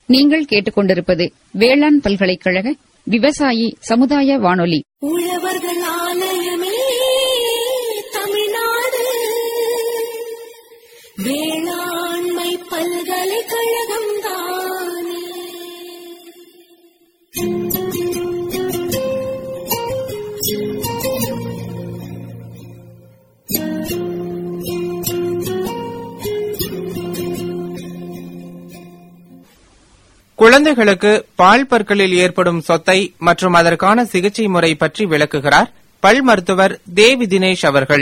நீங்கள் கேட்டுக்கொண்டிருப்பது வேளாண் பல்கலைக்கழக விவசாயி சமுதாய வானொலி உழவர்கள் ஆலயமே தமிழ்நாடு வேளாண்மை பல்கலைக்கழகம் தானே குழந்தைகளுக்கு பால் பற்களில் ஏற்படும் சொத்தை மற்றும் அதற்கான சிகிச்சை முறை பற்றி விளக்குகிறார் பல் மருத்துவர் தேவி தினேஷ் அவர்கள்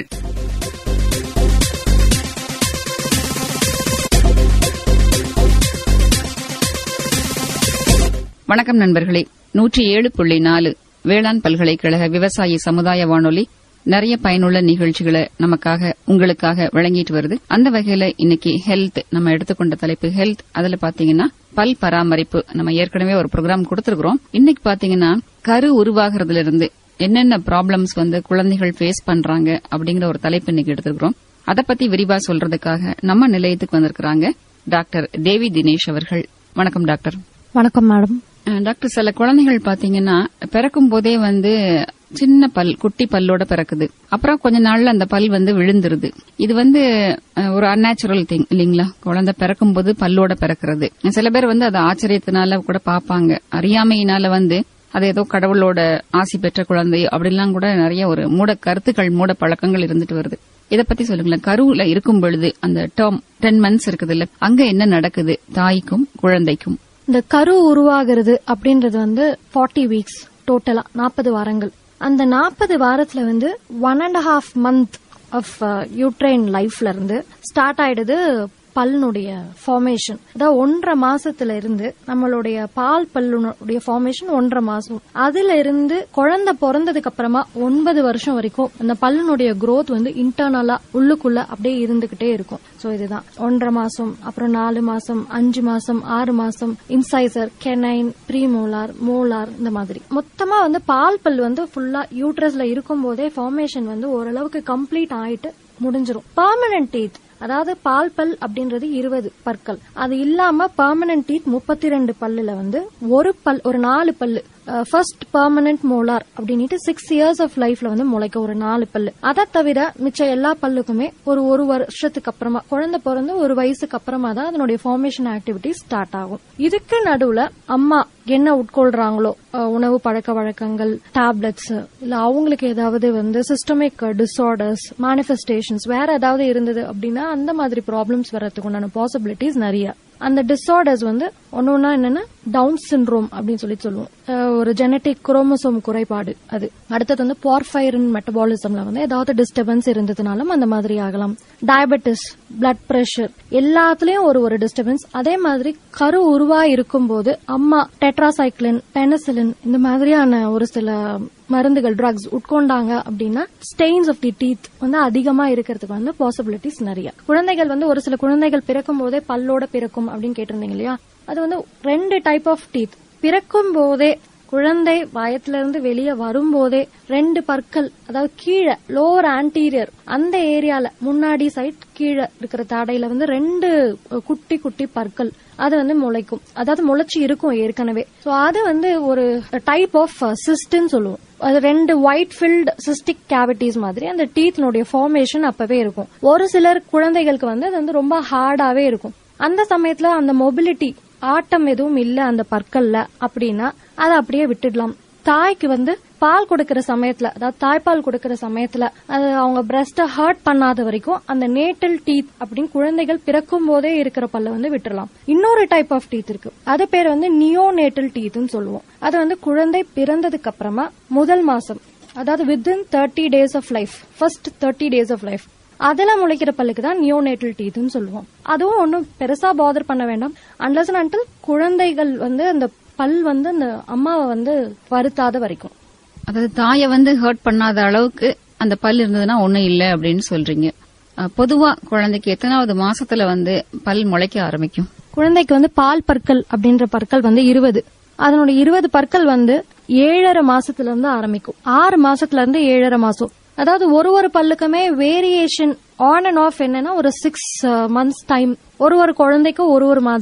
வணக்கம் நண்பர்களே நூற்றி ஏழு புள்ளி நாலு வேளாண் பல்கலைக்கழக விவசாயி சமுதாய வானொலி நிறைய பயனுள்ள நிகழ்ச்சிகளை நமக்காக உங்களுக்காக வழங்கிட்டு வருது அந்த வகையில இன்னைக்கு ஹெல்த் நம்ம எடுத்துக்கொண்ட தலைப்பு ஹெல்த் அதுல பாத்தீங்கன்னா பல் பராமரிப்பு நம்ம ஏற்கனவே ஒரு ப்ரோக்ராம் கொடுத்திருக்கிறோம் இன்னைக்கு பாத்தீங்கன்னா கரு உருவாகிறதுல இருந்து என்னென்ன ப்ராப்ளம்ஸ் வந்து குழந்தைகள் ஃபேஸ் பண்றாங்க அப்படிங்கிற ஒரு தலைப்பு இன்னைக்கு எடுத்திருக்கிறோம் அத பத்தி விரிவா சொல்றதுக்காக நம்ம நிலையத்துக்கு வந்திருக்கிறாங்க டாக்டர் தேவி தினேஷ் அவர்கள் வணக்கம் டாக்டர் வணக்கம் மேடம் அஹ் டாக்டர் சில குழந்தைகள் பாத்தீங்கன்னா பிறக்கும் போதே வந்து சின்ன பல் குட்டி பல்லோட பிறக்குது அப்புறம் கொஞ்ச நாள்ல அந்த பல் வந்து விழுந்துருது இது வந்து அஹ், ஒரு அன்நேச்சுரல் திங் இல்லீங்களா குழந்தை பிறக்கும் போது பல்லோட பிறக்கிறது சில பேர் வந்து அதை ஆச்சரியத்தினால கூட பாப்பாங்க அறியாமையினால வந்து அது ஏதோ கடவுளோட ஆசி பெற்ற குழந்தை அப்படிலாம் கூட நிறைய ஒரு மூட கருத்துக்கள் மூட பழக்கங்கள் இருந்துட்டு வருது இத பத்தி சொல்லுங்களேன் கருவுல இருக்கும் பொழுது அந்த டேர்ம் டென் மந்த்ஸ் இருக்குது இல்ல அங்க என்ன நடக்குது தாய்க்கும் குழந்தைக்கும் இந்த கரு உருவாகிறது அப்படின்றது வந்து 40 வீக்ஸ் டோட்டலா நாற்பது வாரங்கள் அந்த நாற்பது வாரத்துல வந்து one and half month of uterine லைஃப்ல இருந்து ஸ்டார்ட் ஆயிடுது பல்லுடைய ஃபார்மேஷன் அதாவது ஒன்றரை மாசத்துல இருந்து நம்மளுடைய பால் பல்லுடைய ஃபார்மேஷன் ஒன்றரை மாசம் அதுல இருந்து குழந்தை பிறந்ததுக்கு அப்புறமா ஒன்பது வருஷம் வரைக்கும் அந்த பல்லுனுடைய growth வந்து இன்டர்னலா உள்ளுக்குள்ள அப்படியே இருந்துகிட்டே இருக்கும் சோ இதுதான் ஒன்றரை மாசம் அப்புறம் நாலு மாசம் அஞ்சு மாசம் ஆறு மாசம் இன்சைசர் கெனைன் ப்ரீமோலார் மோலார் இந்த மாதிரி மொத்தமா வந்து பால் பல் வந்து ஃபுல்லா யூட்ரஸ்ல இருக்கும் போதே ஃபார்மேஷன் வந்து ஓரளவுக்கு கம்ப்ளீட் ஆயிட்டு முடிஞ்சிரும் பர்மனன்ட் டீத் அதாவது பால் பல் அப்படின்றது இருபது பற்கள் அது இல்லாம பர்மனன்ட் டீத் முப்பத்தி ரெண்டு பல்லுல வந்து ஒரு பல் ஒரு நாலு பல்லு ஃபர்ஸ்ட் பர்மனன்ட் மோலார் அப்படின்ட்டு சிக்ஸ் இயர்ஸ் ஆஃப் லைஃப்ல வந்து முளைக்க ஒரு நாலு பல்லு அதை தவிர மிச்ச எல்லா பல்லுக்குமே ஒரு ஒரு வருஷத்துக்கு அப்புறமா குழந்தை பிறந்து ஒரு வயசுக்கு அப்புறமா தான் அதனுடைய ஃபார்மேஷன் ஆக்டிவிட்டி ஸ்டார்ட் ஆகும் இதுக்கு நடுவுல அம்மா என்ன உட்கொள்றாங்களோ அஹ், உணவு பழக்க வழக்கங்கள் டேப்லெட்ஸ் இல்ல அவங்களுக்கு ஏதாவது வந்து சிஸ்டமிக் டிசார்டர்ஸ் மேனிஃபெஸ்டேஷன்ஸ் வேற ஏதாவது இருந்தது அப்படின்னா அந்த மாதிரி ப்ராப்ளம்ஸ் வர்றதுக்கு உண்டான பாசிபிலிட்டிஸ் நிறைய அந்த டிசார்டர்ஸ் வந்து ஒன்னு ஒன்னா என்னன்னா டவுன் சிண்ட்ரோம் அப்படின்னு சொல்லி சொல்லுவோம் அஹ் ஒரு ஜெனட்டிக் குரோமோசோம் குறைபாடு அது அடுத்தது வந்து பார்ஃபைரின் மெட்டபாலிசம்ல வந்து ஏதாவது டிஸ்டர்பன்ஸ் இருந்ததுனாலும் அந்த மாதிரி ஆகலாம் டயபெட்டிஸ் பிளட் பிரஷர் எல்லாத்துலயும் ஒரு ஒரு டிஸ்டர்பன்ஸ் அதே மாதிரி கரு உருவா இருக்கும்போது அம்மா டெட்ராசைக்ளின் பெனசிலின் இந்த மாதிரியான ஒரு சில மருந்துகள் ட்ரக்ஸ் உட்கொண்டாங்க அப்படின்னா ஸ்டெயின்ஸ் ஆஃப் தி டீத் வந்து அதிகமா இருக்கிறதுக்கு வந்து பாசிபிலிட்டிஸ் நிறைய குழந்தைகள் வந்து ஒரு சில குழந்தைகள் பிறக்கும் போதே பல்லோட பிறக்கும் அப்படின்னு கேட்டிருந்தீங்க இல்லையா அது வந்து ரெண்டு டைப் ஆஃப் டீத் பிறக்கும் போதே குழந்தை வயத்துல இருந்து வெளியே வரும்போதே ரெண்டு பற்கள் அதாவது கீழே லோவர் ஆன்டீரியர் அந்த ஏரியால முன்னாடி சைட் கீழே இருக்கிற தாடையில வந்து ரெண்டு அஹ், குட்டி குட்டி பற்கள் அது வந்து முளைக்கும் அதாவது முளைச்சு இருக்கும் ஏற்கனவே சோ அது வந்து ஒரு டைப் ஆஃப் சிஸ்ட்னு சொல்லுவோம் அது ரெண்டு ஒயிட் ஃபில்ட் சிஸ்டிக் கேவிட்டிஸ் மாதிரி அந்த டீத்னுடைய ஃபார்மேஷன் அப்பவே இருக்கும் ஒரு சிலர் குழந்தைகளுக்கு வந்து அது வந்து ரொம்ப ஹார்டாவே இருக்கும் அந்த சமயத்துல அந்த மொபிலிட்டி ஆட்டம் எதுவும் இல்ல அந்த பற்கள்ல அப்படின்னா அதை அப்படியே விட்டுடலாம் தாய்க்கு வந்து பால் கொடுக்கிற சமயத்துல அதாவது தாய்ப்பால் கொடுக்கிற சமயத்துல அது அவங்க பிரஸ்ட ஹர்ட் பண்ணாத வரைக்கும் அந்த நேட்டல் டீத் அப்படின்னு குழந்தைகள் பிறக்கும் போதே இருக்கிற பல்ல வந்து விட்டுறலாம் இன்னொரு டைப் ஆஃப் டீத் இருக்கு அது பேர் வந்து நியோ நேட்டல் டீத்னு சொல்லுவோம் அது வந்து குழந்தை பிறந்ததுக்கு அப்புறமா முதல் மாசம் அதாவது within thirty days of life first thirty days of life அதுல முளைக்கிற பல்லுக்கு தான் நியோநேட்டல் டீத்னு சொல்லுவோம் அதுவும் ஒன்றும் பெருசா பாதர் பண்ண வேண்டாம் அன்லஸ் அன்டில் குழந்தைகள் வந்து அந்த பல் வந்து அந்த அம்மாவை வந்து வருத்தாத வரைக்கும் அதாவது தாயை வந்து ஹர்ட் பண்ணாத அளவுக்கு அந்த பல் இருந்ததுன்னா ஒண்ணும் இல்ல அப்படின்னு சொல்றீங்க அஹ், பொதுவா குழந்தைக்கு எத்தனாவது மாசத்துல வந்து பல் முளைக்க ஆரம்பிக்கும் குழந்தைக்கு வந்து பால் பற்கள் அப்படின்ற பற்கள் வந்து இருபது அதனுடைய இருபது பற்கள் வந்து ஏழரை மாசத்துல இருந்து ஆரம்பிக்கும் ஆறு மாசத்துல இருந்து ஏழரை மாசம் அதாவது ஒரு ஒரு பல்லுக்குமே வேரியேஷன் ஆன் அண்ட் ஆஃப் என்னன்னா ஒரு சிக்ஸ் மந்த்ஸ் டைம் ஒரு ஒரு குழந்தைக்கும் ஒரு ஒரு மாதிரி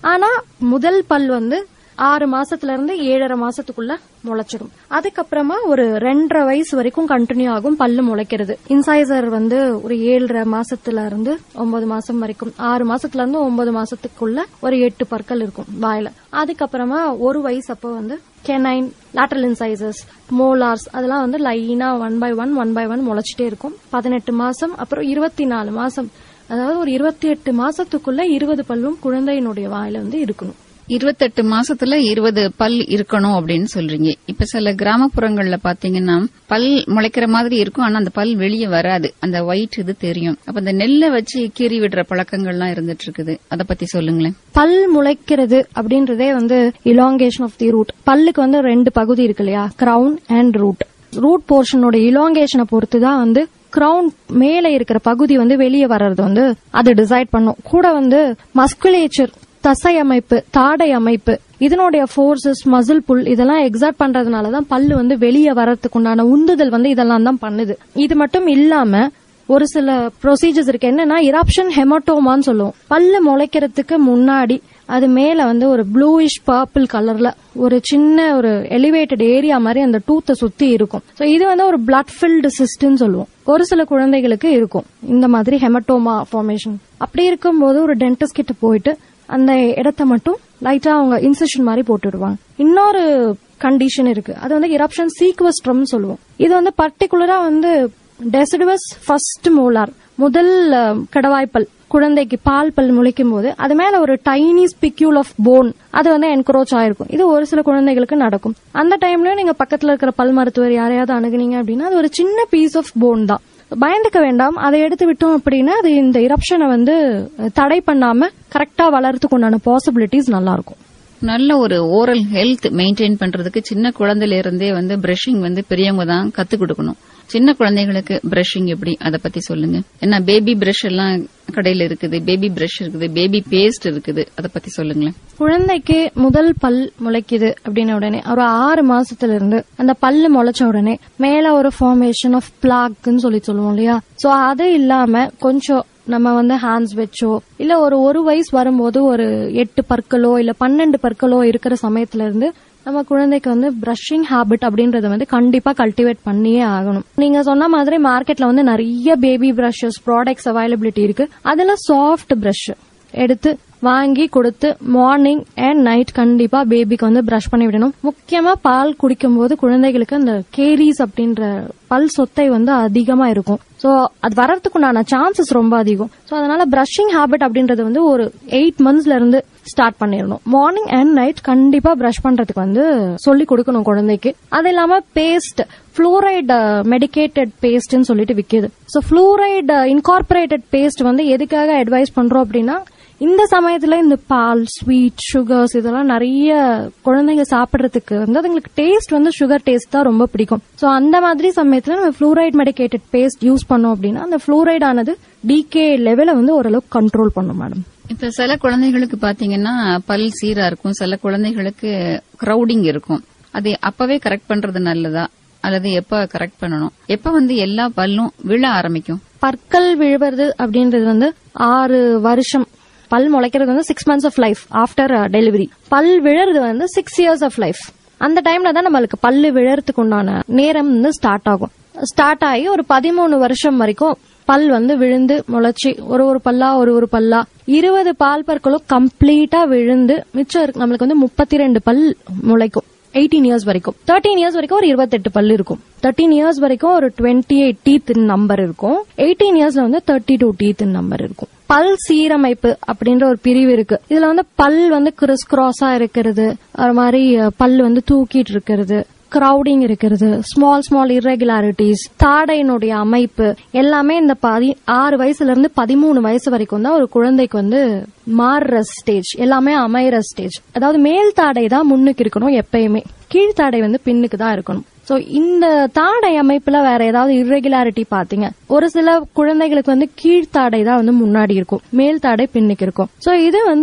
ஆனா முதல் பல் வந்து ஆறு மாசத்துல இருந்து ஏழரை மாசத்துக்குள்ள முளைச்சிடும் அதுக்கப்புறமா ஒரு ரெண்டரை வயசு வரைக்கும் கண்டினியூ ஆகும் பல்லு முளைக்கிறது இன்சைசர் வந்து ஒரு ஏழரை மாசத்துல இருந்து ஒன்பது மாசம் வரைக்கும் ஆறு மாசத்துல இருந்து ஒன்பது மாசத்துக்குள்ள ஒரு எட்டு பற்கள் இருக்கும் வாயில அதுக்கப்புறமா ஒரு வயசு அப்போ வந்து கெனைன் லேட்டரல் இன்சைசஸ் மோலார்ஸ் அதெல்லாம் வந்து லைனா one by one one by one முளைச்சிட்டே இருக்கும் பதினெட்டு மாசம் அப்புறம் இருபத்தி நாலு மாசம் அதாவது ஒரு இருபத்தி எட்டு மாசத்துக்குள்ள இருபது பல்லும் குழந்தையினுடைய வாயில வந்து இருக்கணும் இருபத்தெட்டு மாசத்துல இருபது பல் இருக்கணும் அப்படின்னு சொல்றீங்க இப்ப சில கிராமப்புறங்கள்ல பாத்தீங்கன்னா பல் முளைக்கிற மாதிரி இருக்கும் ஆனா அந்த பல் வெளியே வராது அந்த ஒயிட் இது தெரியும் அப்ப அந்த நெல்லை வச்சு கீறி விடுற பழக்கங்கள்லாம் இருந்துட்டு இருக்குது அத பத்தி சொல்லுங்களேன் பல் முளைக்கிறது அப்படின்றதே வந்து இலாங்கேஷன் ஆஃப் தி ரூட் பல்லுக்கு வந்து ரெண்டு பகுதி இருக்கு இல்லையா கிரவுன் அண்ட் ரூட் ரூட் போர்ஷனோட இலாங்கேஷனை பொறுத்து தான் வந்து கிரவுன் மேல இருக்கிற பகுதி வந்து வெளியே வர்றது வந்து அது டிசைட் பண்ணும் கூட வந்து மஸ்குலேச்சர் தசை அமைப்பு தாடை அமைப்பு இதனுடைய ஃபோர்ஸஸ் மசில் புல் இதெல்லாம் எக்ஸாக்ட் பண்றதுனால தான் பல்லு வந்து வெளியே வர்றதுக்கு உண்டான உந்துதல் வந்து இதெல்லாம் தான் பண்ணுது இது மட்டும் இல்லாம ஒரு சில ப்ரொசீஜர்ஸ் இருக்கு என்னன்னா இராப்ஷன் ஹெமட்டோமான்னு சொல்லுவோம் பல்லு முளைக்கிறதுக்கு முன்னாடி அது மேல வந்து ஒரு ப்ளூயிஷ் பர்பிள் கலர்ல ஒரு சின்ன ஒரு எலிவேட்டட் ஏரியா மாதிரி அந்த டூத்தை சுத்தி இருக்கும் சோ இது வந்து ஒரு பிளட் ஃபில்டு சிஸ்ட்னு சொல்லுவோம் ஒரு சில குழந்தைகளுக்கு இருக்கும் இந்த மாதிரி ஹெமட்டோமா ஃபார்மேஷன் அப்படி இருக்கும்போது ஒரு டென்டிஸ்ட் கிட்ட போயிட்டு அந்த இடத்த மட்டும் லைட்டா அவங்க இன்செஷன் மாதிரி போட்டுடுவாங்க இன்னொரு கண்டிஷன் இருக்கு அது வந்து இரப்ஷன் சீக்வஸ்ட்ரம் சொல்லுவோம் இது வந்து பர்டிகுலரா வந்து டெசிடுவஸ் ஃபர்ஸ்ட் மோலார் முதல் அஹ், கடவாய்ப்பல் குழந்தைக்கு பால் பல் முளைக்கும் போது அது மேல ஒரு டைனி ஸ்பிக்யூல் ஆஃப் போன் அது வந்து என்க்ரோச் ஆயிருக்கும் இது ஒரு சில குழந்தைகளுக்கு நடக்கும் அந்த டைம்லயும் நீங்க பக்கத்துல இருக்கிற பல் மருத்துவர் யாரையாவது அணுகுனீங்க அப்படின்னா அது ஒரு சின்ன பீஸ் ஆஃப் போன் தான் பயந்துக்க வேண்டாம் அதை எடுத்து விட்டோம் அப்படின்னா அது இந்த இரப்ஷனை வந்து தடை பண்ணாம கரெக்டா வளர்றதுக்கு உண்டான பாசிபிலிட்டிஸ் நல்லா இருக்கும் நல்ல ஒரு ஓரல் ஹெல்த் மெயின்டைன் பண்றதுக்கு சின்ன குழந்தையில இருந்தே வந்து பிரஷிங் வந்து பெரியவங்க தான் கத்து கொடுக்கணும் சின்ன குழந்தைகளுக்கு பிரஷிங் எப்படி அத பத்தி சொல்லுங்க என்ன பேபி பிரஷ் எல்லாம் கடையில இருக்குது பேபி பிரஷ் இருக்குது பேபி பேஸ்ட் இருக்குது அத பத்தி சொல்லுங்களேன் குழந்தைக்கு முதல் பல் முளைக்குது அப்படின்ன உடனே ஒரு ஆறு மாசத்துல இருந்து அந்த பல்லு முளைச்ச உடனே மேல ஒரு ஃபார்மேஷன் ஆஃப் பிளாக்னு சொல்லி சொல்லுவோம் இல்லையா சோ அது இல்லாம கொஞ்சம் நம்ம வந்து ஹேண்ட்ஸ் வச்சோ இல்ல ஒரு ஒரு வயசு வரும்போது ஒரு எட்டு பற்களோ இல்ல பன்னெண்டு பற்களோ இருக்கிற சமயத்துல இருந்து நம்ம குழந்தைக்கு வந்து பிரஷிங் ஹாபிட் அப்படின்றத வந்து கண்டிப்பா கல்டிவேட் பண்ணியே ஆகணும் நீங்க சொன்ன மாதிரி மார்க்கெட்ல வந்து நிறைய பேபி பிரஷஸ் ப்ராடக்ட்ஸ் அவைலபிலிட்டி இருக்கு அதுல சாஃப்ட் பிரஷ் எடுத்து வாங்கி கொடுத்து மார்னிங் அண்ட் நைட் கண்டிப்பா பேபிக்கு வந்து பிரஷ் பண்ணி விடணும் முக்கியமா பால் குடிக்கும் போது குழந்தைகளுக்கு அந்த கேரிஸ் அப்படின்ற பல் சொத்தை வந்து அதிகமா இருக்கும் சோ அது வர்றதுக்குண்டான சான்சஸ் ரொம்ப அதிகம் சோ அதனால பிரஷிங் ஹாபிட் அப்படின்றது வந்து ஒரு எயிட் மந்த்ஸ்ல இருந்து ஸ்டார்ட் பண்ணிடணும் மார்னிங் அண்ட் நைட் கண்டிப்பா பிரஷ் பண்றதுக்கு வந்து சொல்லி கொடுக்கணும் குழந்தைக்கு அது இல்லாம பேஸ்ட் ஃப்ளூரைடு மெடிக்கேட்டட் பேஸ்ட்னு சொல்லிட்டு விக்குது சோ ஃப்ளூரைடு இன்கார்பரேட்டட் பேஸ்ட் வந்து எதுக்காக அட்வைஸ் பண்றோம் அப்படின்னா இந்த சமயத்துல இந்த பால் ஸ்வீட் சுகர்ஸ் இதெல்லாம் நிறைய குழந்தைங்க சாப்பிடுறதுக்கு வந்து அதுங்களுக்கு டேஸ்ட் வந்து சுகர் டேஸ்ட் தான் ரொம்ப பிடிக்கும் சோ அந்த மாதிரி சமயத்துல நம்ம ஃப்ளூரைட் மெடிக்கேட்டட் பேஸ்ட் யூஸ் பண்ணோம் அப்படின்னா அந்த ஃப்ளூரைட் ஆனது டிகே லெவலை வந்து ஓரளவுக்கு கண்ட்ரோல் பண்ணும் மேடம் இப்ப சில குழந்தைகளுக்கு பாத்தீங்கன்னா பல் சீரா இருக்கும் சில குழந்தைகளுக்கு கிரௌடிங் இருக்கும் அது அப்பவே கரெக்ட் பண்றது நல்லதா அல்லது எப்ப கரெக்ட் பண்ணணும் எப்ப வந்து எல்லா பல்லும் விழ ஆரம்பிக்கும் பற்கள் விழுவது அப்படின்றது வந்து ஆறு வருஷம் பல் முளைக்கிறது வந்து six months of life after delivery பல் விழறது வந்து சிக்ஸ் இயர்ஸ் ஆஃப் லைஃப் அந்த டைம்ல தான் நம்மளுக்கு பல்லு விழறதுக்கு உண்டான நேரம் வந்து ஸ்டார்ட் ஆகும் ஸ்டார்ட் ஆகி ஒரு பதிமூணு வருஷம் வரைக்கும் பல் வந்து விழுந்து முளைச்சி ஒரு ஒரு பல்லா ஒரு ஒரு பல்லா இருபது பால் பற்களும் கம்ப்ளீட்டா விழுந்து மிச்சம் இருக்கு நம்மளுக்கு வந்து முப்பத்தி ரெண்டு பல் முளைக்கும் எயிட்டீன் இயர்ஸ் வரைக்கும் தேர்ட்டீன் இயர்ஸ் வரைக்கும் ஒரு இருபத்தெட்டு பல் இருக்கும் தேர்ட்டீன் இயர்ஸ் வரைக்கும் ஒரு டுவெண்ட்டி எயிட் டீத் நம்பர் இருக்கும் எயிட்டீன் இயர்ஸ்ல வந்து தேர்ட்டி டூ டீத் நம்பர் இருக்கும் பல் சீரமைப்பு அப்படின்ற ஒரு பிரிவு இருக்கு இதுல வந்து பல் வந்து கிறிஸ் கிராஸா இருக்கிறது ஒரு மாதிரி அஹ், பல் வந்து தூக்கிட்டு இருக்கிறது கிரௌடிங் இருக்கிறது ஸ்மால் ஸ்மால் irregularities தாடையினுடைய அமைப்பு எல்லாமே இந்த பதி ஆறு வயசுல இருந்து பதிமூணு வயசு வரைக்கும் தான் ஒரு குழந்தைக்கு வந்து மாறுற ஸ்டேஜ் எல்லாமே அமைகிற ஸ்டேஜ் அதாவது மேல் தாடை தான் முன்னுக்கு இருக்கணும் எப்பயுமே கீழ்த்தாடை வந்து பின்னுக்கு தான் இருக்கணும் சோ இந்த தாடை அமைப்புல வேற ஏதாவது irregularity பாத்தீங்க ஒரு சில குழந்தைகளுக்கு வந்து கீழ்த்தாடை தான் வந்து முன்னாடி இருக்கும் மேல் தாடை பின்னுக்கு இருக்கும் சோ இது வந்து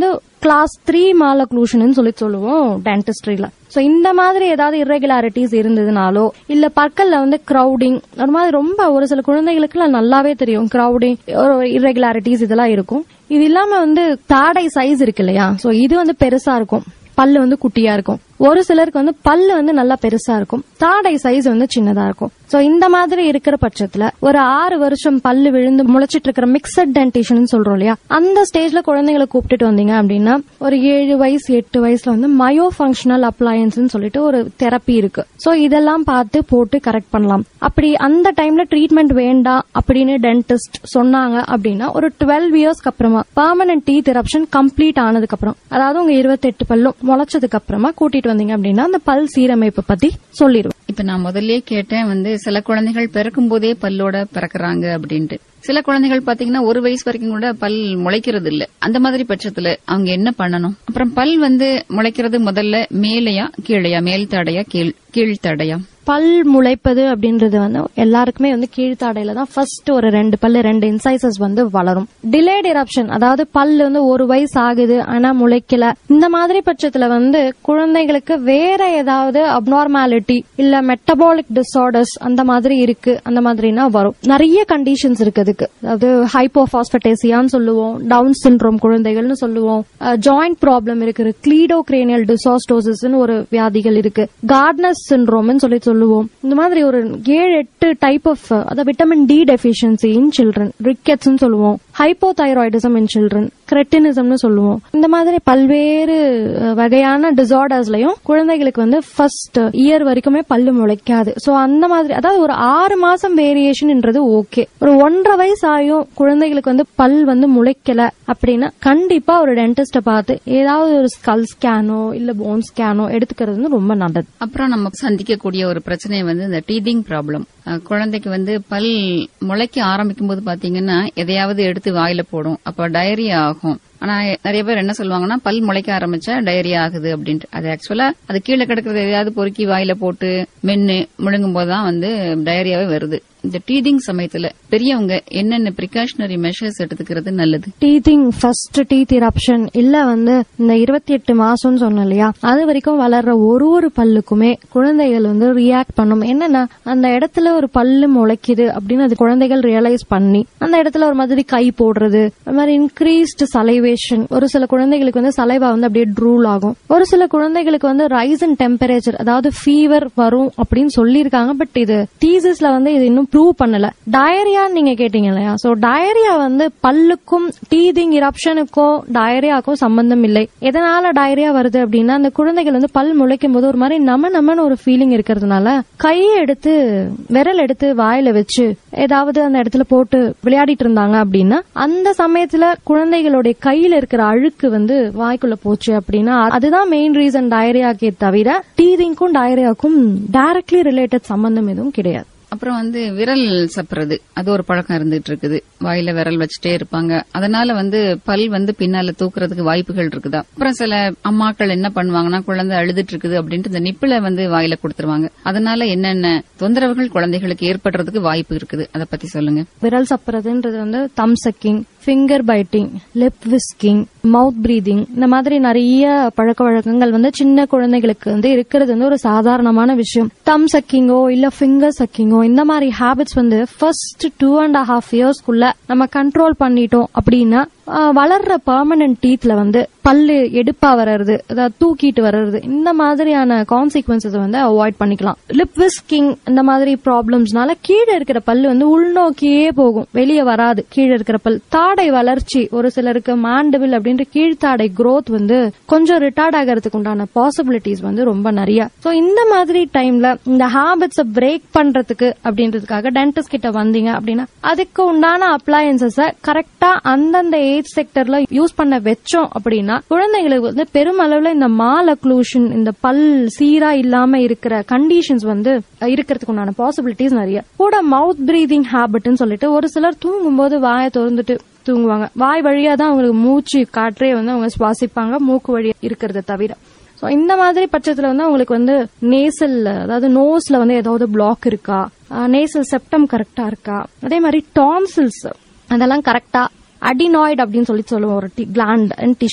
கிளாஸ் த்ரீ மாலக்ளூஷன் சொல்லி சொல்லுவோம் டென்டிஸ்ட்ரியில சோ இந்த மாதிரி ஏதாவது irregularities இருந்ததுனாலோ இல்ல பற்கள்ல வந்து கிரௌடிங் ஒரு மாதிரி ரொம்ப ஒரு சில குழந்தைகளுக்கு நல்லாவே தெரியும் கிரௌடிங் ஒரு irregularities இதெல்லாம் இருக்கும் இது இல்லாம வந்து தாடை சைஸ் இருக்கு இல்லையா சோ இது வந்து பெருசா இருக்கும் பல்லு வந்து குட்டியா இருக்கும் ஒரு சிலருக்கு வந்து பல்லு வந்து நல்லா பெருசா இருக்கும் தாடை சைஸ் வந்து சின்னதா இருக்கும் சோ இந்த மாதிரி இருக்கிற பட்சத்துல ஒரு ஆறு வருஷம் பல்லு விழுந்து முளைச்சிட்டு இருக்கிற மிக்சட் டென்டேஷன் சொல்றோம் இல்லையா அந்த ஸ்டேஜ்ல குழந்தைங்களை கூப்பிட்டுட்டு வந்தீங்க அப்படின்னா ஒரு ஏழு வயசு எட்டு வயசுல வந்து மயோ ஃபங்க்ஷனல் அப்ளையன்ஸ் சொல்லிட்டு ஒரு தெரப்பி இருக்கு சோ இதெல்லாம் பார்த்து போட்டு கரெக்ட் பண்ணலாம் அப்படி அந்த டைம்ல ட்ரீட்மெண்ட் வேண்டாம் அப்படின்னு டென்டிஸ்ட் சொன்னாங்க அப்படின்னா ஒரு டுவெல் இயர்ஸ்க்கு அப்புறமா பர்மனன்ட் டீத் இரப்ஷன் கம்ப்ளீட் ஆனதுக்கு அப்புறம் அதாவது உங்க இருபத்தெட்டு பல்லும் முளைச்சதுக்கு அப்புறமா கூட்டிட்டு வந்தீங்க அப்படின்னா அந்த பல் சீரமைப்பு பத்தி சொல்லிடுவேன் இப்ப நான் முதல்லயே கேட்டேன் வந்து சில குழந்தைகள் பிறக்கும் போதே பல்லோட பிறக்கறாங்க அப்படின்ட்டு சில குழந்தைகள் பாத்தீங்கன்னா ஒரு வயசு வரைக்கும் கூட பல் முளைக்கிறது இல்ல அந்த மாதிரி பட்சத்துல அவங்க என்ன பண்ணணும் அப்புறம் பல் வந்து முளைக்கிறது முதல்ல மேலையா கீழையா மேல் தடையா கீழ் கீழ் தடையா பல் முளைப்பது அப்படின்றது வந்து எல்லாருக்குமே வந்து கீழ்த்தாடையில தான் ஃபர்ஸ்ட் ஒரு ரெண்டு பல்லு ரெண்டு இன்சைசஸ் வந்து வளரும் டிலேட் இரப்ஷன் அதாவது பல்லு வந்து ஒரு வயசு ஆகுது ஆனா முளைக்கல இந்த மாதிரி பட்சத்துல வந்து குழந்தைகளுக்கு வேற ஏதாவது அப்நார்மாலிட்டி இல்ல மெட்டபாலிக் டிசார்டர்ஸ் அந்த மாதிரி இருக்கு அந்த மாதிரினா வரும் நிறைய கண்டிஷன்ஸ் இருக்கு அதுக்கு அதாவது ஹைப்போபாஸ்பட்டேசியான்னு சொல்லுவோம் டவுன் சிண்ட்ரோம் குழந்தைகள்னு சொல்லுவோம் ஜாயிண்ட் ப்ராப்ளம் இருக்கு கிளீடோ கிரேனியல் டிசாஸ்டோசிஸ் ஒரு வியாதிகள் இருக்கு கார்ட்னஸ் சிண்ட்ரோம்னு சொல்லி சொல்லுவோம் இந்த மாதிரி ஒரு ஏழு எட்டு டைப் ஆஃப் அதாவது vitamin D deficiency in children rickets சொல்லுவோம் ஹைப்போதைராய்டிசம் இன் சில்ட்ரன் கிரெட்டினிசம்னு சொல்லுவோம் இந்த மாதிரி பல்வேறு அஹ், வகையான டிசார்டர்ஸ்லயும் குழந்தைகளுக்கு வந்து ஃபர்ஸ்ட் இயர் வரைக்குமே பல்லு முளைக்காது சோ அந்த மாதிரி அதாவது ஒரு ஆறு மாசம் வேரியேஷன்ன்றது ஓகே ஒரு ஒன்றரை வயசு ஆயும் குழந்தைகளுக்கு வந்து பல் வந்து முளைக்கல அப்படின்னா கண்டிப்பா ஒரு டென்டிஸ்ட பார்த்து ஏதாவது ஒரு ஸ்கல் ஸ்கேனோ இல்ல போன் ஸ்கேனோ எடுத்துக்கிறது வந்து ரொம்ப நல்லது அப்புறம் நம்ம சந்திக்கக்கூடிய ஒரு பிரச்சனை வந்து இந்த டீதிங் ப்ராப்ளம் குழந்தைக்கு வந்து பல் முளைக்க ஆரம்பிக்கும் போது பாத்தீங்கன்னா எதையாவது எடுத்து வாயில போடும் அப்ப டயரியா ஆகும் ஆனா நிறைய பேர் என்ன சொல்லுவாங்கன்னா பல் முளைக்க ஆரம்பிச்சா டயரியா ஆகுது அப்படின்ட்டு அது ஆக்சுவலா அது கீழே கிடக்கிறது எதையாவது பொறுக்கி வாயில போட்டு மென்னு முழுங்கும் போதுதான் வந்து டயரியாவே வருது இந்த டீதிங் சமயத்துல பெரியவங்க என்னென்ன பிரிகாஷனரி மெஷர்ஸ் எடுத்துக்கிறது நல்லது டீத்திங் ஃபர்ஸ்ட் டீத் இரப்ஷன் இல்ல வந்து இந்த இருபத்தி எட்டு மாசம்னு சொன்னோம் இல்லையா அது வரைக்கும் வளர்ற ஒரு ஒரு பல்லுக்குமே குழந்தைகள் வந்து ரியாக்ட் பண்ணும் என்னன்னா அந்த இடத்துல ஒரு பல்லு முளைக்குது அப்படின்னு அது குழந்தைகள் ரியலைஸ் பண்ணி அந்த இடத்துல ஒரு மாதிரி கை போடுறது அது மாதிரி இன்க்ரீஸ்டு சலைவேஷன் ஒரு சில குழந்தைகளுக்கு வந்து சலைவா வந்து அப்படியே ட்ரூல் ஆகும் ஒரு சில குழந்தைகளுக்கு வந்து ரைஸ் இன் டெம்பரேச்சர் அதாவது ஃபீவர் வரும் அப்படின்னு சொல்லியிருக்காங்க பட் இது தீசிஸ்ல வந்து இது இன்னும் ப்ரூவ் பண்ணல டயரியா நீங்க கேட்டீங்க இல்லையா சோ டயரியா வந்து பல்லுக்கும் டீதிங் இரப்ஷனுக்கும் டயரியாக்கும் சம்பந்தம் இல்லை எதனால டயரியா வருது அப்படின்னா அந்த குழந்தைகள் வந்து பல் முளைக்கும் போது ஒரு மாதிரி நம நமன்னு ஒரு ஃபீலிங் இருக்கிறதுனால கையை எடுத்து விரல் எடுத்து வாயில வச்சு ஏதாவது அந்த இடத்துல போட்டு விளையாடிட்டு இருந்தாங்க அப்படின்னா அந்த சமயத்துல குழந்தைகளுடைய கையில இருக்கிற அழுக்கு வந்து வாய்க்குள்ள போச்சு அப்படின்னா அதுதான் மெயின் ரீசன் டயரியாக்கே தவிர டீதிங்க்கும் டயரியாக்கும் டைரக்ட்லி ரிலேட்டட் சம்பந்தம் எதுவும் கிடையாது அப்புறம் வந்து விரல் சப்புறது அது ஒரு பழக்கம் இருந்துட்டு இருக்குது வாயில விரல் வச்சுட்டே இருப்பாங்க அதனால வந்து பல் வந்து பின்னால தூக்குறதுக்கு வாய்ப்புகள் இருக்குதா அப்புறம் சில அம்மாக்கள் என்ன பண்ணுவாங்கன்னா குழந்தை அழுதுட்டு இருக்குது அப்படின்ட்டு இந்த நிப்பிள வந்து வாயில கொடுத்துருவாங்க அதனால என்னென்ன தொந்தரவுகள் குழந்தைகளுக்கு ஏற்படுறதுக்கு வாய்ப்பு இருக்குது அதை பத்தி சொல்லுங்க விரல் சப்புறதுன்றது வந்து thumb sucking finger biting lip whisking mouth breathing இந்த மாதிரி நிறைய பழக்க வழக்கங்கள் வந்து சின்ன குழந்தைகளுக்கு வந்து இருக்கிறது வந்து ஒரு சாதாரணமான விஷயம் தம் சக்கிங்கோ இல்ல ஃபிங்கர் சக்கிங்கோ இந்த மாதிரி ஹேபிட்ஸ் வந்து ஃபர்ஸ்ட் டூ அண்ட் ஹாஃப் இயர்ஸ்க்குள்ள நம்ம கண்ட்ரோல் பண்ணிட்டோம் அப்படின்னா ஆஹ், வளர்ற பெர்மனன்ட் டீத்ல வந்து பல்லு எடுப்பா வர்றது அதாவது தூக்கிட்டு வர்றது இந்த மாதிரியான கான்சிக்வன்சஸ் வந்து அவாய்ட் பண்ணிக்கலாம் லிப் விஸ்கிங் இந்த மாதிரி ப்ராப்ளம்ஸ்னால கீழே இருக்கிற பல்லு வந்து உள்நோக்கியே போகும் வெளியே வராது கீழே இருக்கிற பல் தாடை வளர்ச்சி ஒரு சிலருக்கு மாண்டபிள் அப்படின்ற கீழ்த்தாடை growth வந்து கொஞ்சம் ரிட்டார்ட் ஆகிறதுக்கு உண்டான பாசிபிலிட்டிஸ் வந்து ரொம்ப நிறைய சோ இந்த மாதிரி டைம்ல இந்த ஹேபிட்ஸ பிரேக் பண்றதுக்கு அப்படின்றதுக்காக டென்டிஸ்ட் கிட்ட வந்தீங்க அப்படின்னா அதுக்கு உண்டான அப்ளையன்சஸ கரெக்டா அந்தந்த ஏஜ் செக்டர்ல யூஸ் பண்ண வச்சோம் அப்படின்னா குழந்தைங்களுக்கு வந்து பெருமளவுல இந்த மால் அக்ளூஷன் இந்த பல் சீரா இல்லாம இருக்கிற கண்டிஷன்ஸ் வந்து அஹ், இருக்கிறதுக்கு உண்டான பாசிபிலிட்டிஸ் நிறைய கூட மவுத் பிரீதிங் ஹேபிட்னு சொல்லிட்டு ஒரு சிலர் தூங்கும்போது வாயை திறந்துட்டு தூங்குவாங்க வாய் வழியா தான் அவங்களுக்கு மூச்சு காற்றே வந்து அவங்க சுவாசிப்பாங்க மூக்கு வழியா இருக்கிறத தவிர சோ இந்த மாதிரி பட்சத்துல வந்து அவங்களுக்கு வந்து நேசல் அதாவது நோஸ்ல வந்து ஏதாவது பிளாக் இருக்கா நேசல் செப்டம் கரெக்டா இருக்கா அதே மாதிரி டான்சில்ஸ் அதெல்லாம் கரெக்டா அடினாய்டு அப்படின்னு சொல்லி சொல்லுவோம் ஒரு gland and tissue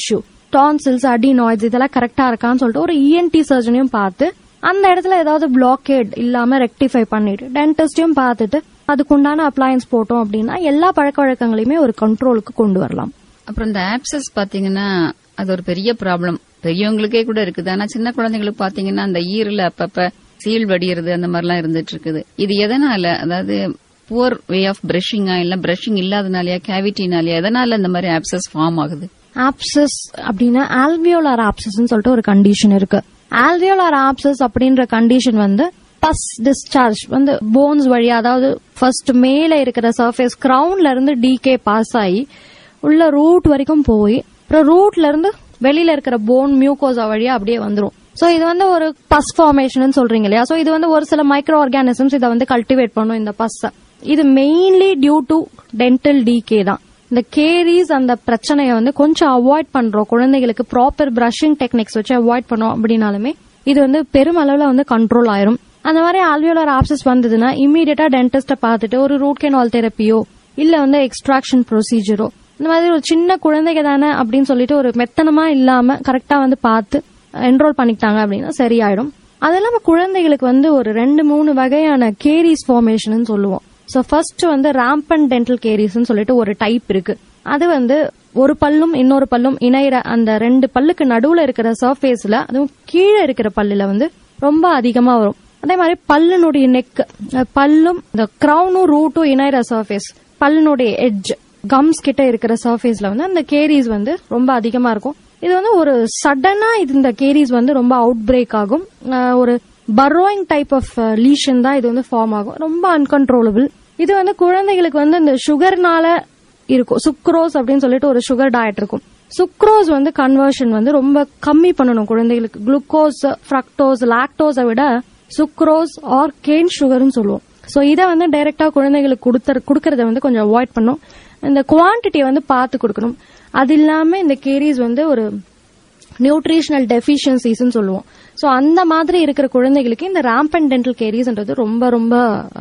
tonsils adenoids இதெல்லாம் கரெக்டா இருக்கான்னு சொல்லிட்டு ஒரு இஎன்டி சர்ஜனையும் பார்த்து அந்த இடத்துல ஏதாவது பிளாக்கேட் இல்லாம ரெக்டிஃபை பண்ணிட்டு டென்டிஸ்டையும் பார்த்துட்டு அதுக்குண்டான அப்ளையன்ஸ் போட்டோம் அப்படின்னா எல்லா பழக்க வழக்கங்களையுமே ஒரு கண்ட்ரோலுக்கு கொண்டு வரலாம் அப்புறம் இந்த ஆப்சஸ் பாத்தீங்கன்னா அது ஒரு பெரிய ப்ராப்ளம் பெரியவங்களுக்கே கூட இருக்குது ஆனா சின்ன குழந்தைங்களுக்கு பாத்தீங்கன்னா அந்த ஈரல அப்பப்ப சீல் வடியறது அந்த மாதிரிலாம் இருந்துட்டு இருக்குது இது எதனால அதாவது புவர் வே ஆஃப் பிரஷிங்கா இல்ல பிரஷிங் இல்லாதனாலயா கேவிட்டினாலயா எதனால இந்த மாதிரி ஆப்சஸ் ஃபார்ம் ஆகுது ஆப்சஸ் அப்படின்னா ஆல்வியோலார் ஆப்சஸ்ன்னு சொல்லிட்டு ஒரு கண்டிஷன் இருக்கு ஆல்வியோலார் ஆப்சஸ் அப்படின்ற கண்டிஷன் வந்து பஸ் டிஸ்சார்ஜ் வந்து போன்ஸ் வழியா அதாவது ஃபர்ஸ்ட் மேல இருக்கிற சர்ஃபேஸ் கிரவுண்ட்ல இருந்து டிகே பாஸ் ஆகி உள்ள ரூட் வரைக்கும் போய் அப்புறம் ரூட்ல இருந்து வெளியில இருக்கிற போன் மியூகோசா வழியா அப்படியே வந்துரும் சோ இது வந்து ஒரு பஸ் ஃபார்மேஷன் சொல்றீங்க இல்லையா சோ இது வந்து ஒரு சில மைக்ரோ ஆர்கானிசம்ஸ் இதை வந்து கல்டிவேட் பண்ணும் இந்த பஸ் இது mainly due to dental decay தான் இந்த கேரிஸ் அந்த பிரச்சனையை வந்து கொஞ்சம் அவாய்ட் பண்றோம் குழந்தைகளுக்கு ப்ராப்பர் பிரஷிங் டெக்னிக்ஸ் வச்சு அவாய்ட் பண்ணோம் அப்படின்னாலுமே இது வந்து பெருமளவுல வந்து கண்ட்ரோல் ஆயிரும் அந்த மாதிரி ஆல்வியோலர் ஆப்சஸ் வந்ததுன்னா இமீடியட்டா டென்டிஸ்ட பார்த்துட்டு ஒரு ரூட் கேனால் தெரப்பியோ இல்ல வந்து எக்ஸ்ட்ராக்ஷன் ப்ரொசீஜரோ இந்த மாதிரி ஒரு சின்ன குழந்தைங்க தானே அப்படின்னு சொல்லிட்டு ஒரு மெத்தனமா இல்லாம கரெக்டா வந்து பார்த்து என்ரோல் பண்ணிக்கிட்டாங்க அப்படின்னா சரியாயிடும் அது இல்லாம குழந்தைகளுக்கு வந்து ஒரு ரெண்டு மூணு வகையான கேரிஸ் ஃபார்மேஷன் சொல்லுவோம் சோ ஃபர்ஸ்ட் வந்து ராம்பன் டென்டல் கேரிஸ்னு சொல்லிட்டு ஒரு டைப் இருக்கு அது வந்து ஒரு பல்லும் இன்னொரு பல்லும் இணையிற அந்த ரெண்டு பல்லுக்கு நடுவுல இருக்கிற சர்ஃபேஸ்ல அதுவும் கீழே இருக்கிற பல்லுல வந்து ரொம்ப அதிகமா வரும் அதே மாதிரி பல்லுனுடைய நெக் பல்லும் இந்த கிரவுனும் ரூட்டும் இணையிற சர்ஃபேஸ் பல்லுனுடைய எட்ஜ் கம்ஸ் கிட்ட இருக்கிற சர்ஃபேஸ்ல வந்து அந்த கேரிஸ் வந்து ரொம்ப அதிகமா இருக்கும் இது வந்து ஒரு சடனா இது இந்த கேரிஸ் வந்து ரொம்ப அவுட் பிரேக் ஆகும் அஹ் ஒரு பரோயிங் டைப் ஆஃப் லீஷன் தான் இது வந்து ஃபார்ம் ஆகும் ரொம்ப அன்கன்ட்ரோலபிள் இது வந்து குழந்தைகளுக்கு வந்து இந்த சுகர்னால இருக்கும் சுக்ரோஸ் அப்படின்னு சொல்லிட்டு ஒரு சுகர் டயட் இருக்கும் சுக்ரோஸ் வந்து கன்வர்ஷன் வந்து ரொம்ப கம்மி பண்ணணும் குழந்தைகளுக்கு குளுக்கோஸ் ஃப்ரக்டோஸ் லாக்டோஸை விட சுக்ரோஸ் ஆர் கேன் சுகர்னு சொல்லுவோம் சோ இதை வந்து டைரக்டா குழந்தைகளுக்கு கொடுத்தற கொடுக்கறத வந்து கொஞ்சம் அவாய்ட் பண்ணும் இந்த குவான்டிட்டியை வந்து பார்த்து கொடுக்கணும் அது இல்லாம இந்த கேரிஸ் வந்து ஒரு நியூட்ரிஷனல் டெஃபிஷியன்சிஸ் சொல்லுவோம் சோ அந்த மாதிரி இருக்கிற குழந்தைகளுக்கு இந்த ராம்பன் டென்டல் கேரிஸ்ன்றது ரொம்ப ரொம்ப